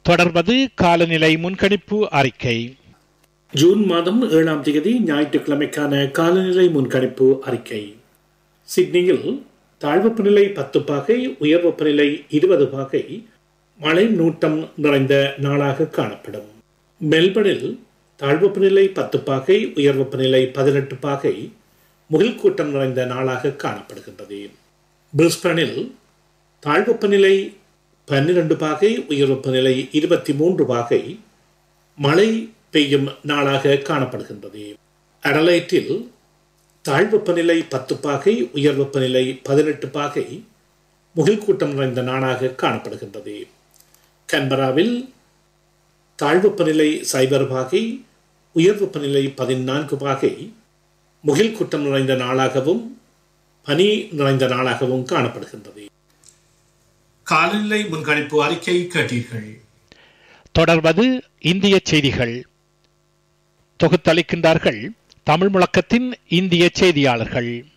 தொடர்வது காலநிலை முன்கணிப்பு அறிக்கை ஜூன் மாதம் ஏழாம் தேதி ஞாயிற்றுக்கிழமைக்கான காலநிலை முன்கணிப்பு அறிக்கை சிட்னியில் தாழ்வெப்பநிலை பத்து பாகை உயர் வெப்பநிலை இருபது பாகை மழை நூட்டம் நிறைந்த நாளாக காணப்படும் மெல்பர்னில் தாழ்வெப்பநிலை பத்து பாகை உயர் வெப்பநிலை பதினெட்டு பாகை முகில் கூட்டம் நிறைந்த நாளாக காணப்படுகின்றது பிரிஸ்பனில் தாழ்வெப்பநிலை பன்னிரண்டு பாகை உயர் வெப்பநிலை இருபத்தி மூன்று பாகை மழை பெய்யும் நாளாக காணப்படுகின்றது அடலைட்டில் தாழ்வெப்பநிலை பத்து பாகை உயர் வெப்பநிலை பதினெட்டு பாகை முகில் கூட்டம் நிறைந்த நாளாக காணப்படுகின்றது கன்பராவில் தாழ்வெப்பநிலை சைபர் பாகை உயர் வெப்பநிலை பதினான்கு பாகை முகில் கூட்டம் நிறைந்த நாளாகவும் பனி நிறைந்த நாளாகவும் காணப்படுகின்றது காலநிலை முன்கணிப்பு அறிக்கை கேட்டீர்கள் தொடர்வது இந்திய செய்திகள் தொகுத்தளிக்கின்றார்கள் தமிழ் முழக்கத்தின் இந்திய செய்தியாளர்கள்